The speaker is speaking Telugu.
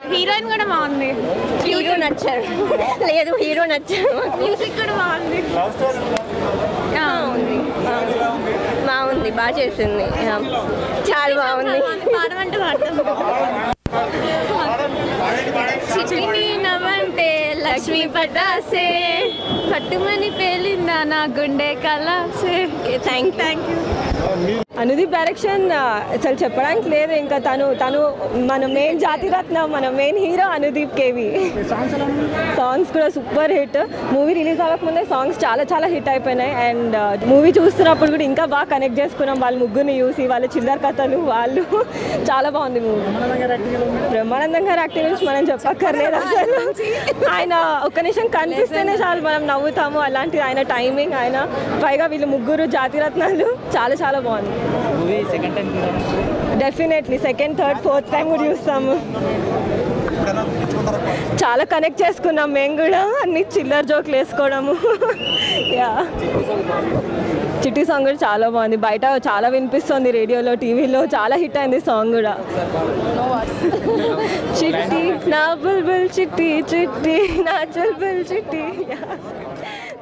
హీరోయిన్ కూడా బాగుంది హీరో నచ్చారు లేదు హీరో నచ్చారు మ్యూజిక్ కూడా బాగుంది ఆ, బాగుంది బాగుంది బాగా చేసింది ఆ, చాలా బాగుంది పాడమంటే పాడతాం చిటిని నవ్వంటే లక్ష్మీ పటాసే పట్టుమని పేలిందా నా గుండె కలాసే thank thank you Anudeep direction ఆ, అసలు చెప్పడానికి లేదు ఇంకా తను తను మన మెయిన్ జాతిరత్న మన main hero Anudeep KV songs కూడా సూపర్ హిట్ మూవీ రిలీజ్ అవ్వకముందే సాంగ్స్ చాలా చాలా హిట్ అయిపోయినాయి అండ్ మూవీ చూస్తున్నప్పుడు కూడా ఇంకా బాగా కనెక్ట్ చేసుకున్నాం వాళ్ళ ముగ్గురిని చూసి వాళ్ళ చిల్లర కథలు వాళ్ళు చాలా బాగుంది మూవీ బ్రహ్మానందం గారి యాక్టింగ్ గురించి మనం చెప్పక్కర్లేదు అసలు ఆయన ఒక్క నిమిషం కనిపిస్తేనే చాలు మనం నవ్వుతాము అలాంటి ఆయన టైమింగ్ ఆయన పైగా వీళ్ళు ముగ్గురు జాతిరత్నాలు చాలా చాలా బాగుంది movie second time definitely second third fourth time కూడా చూస్తాము చాలా కనెక్ట్ చేసుకున్నాం మేము కూడా అన్ని చిల్లర జోకులు వేసుకోవడము యా చిట్టి సాంగ్ కూడా చాలా బాగుంది బయట చాలా వినిపిస్తుంది రేడియోలో టీవీలో చాలా హిట్ అయింది సాంగ్ కూడా చిట్టి నా బుల్బుల్ చిట్టి చిట్టి నా బుల్బుల్ చిట్టి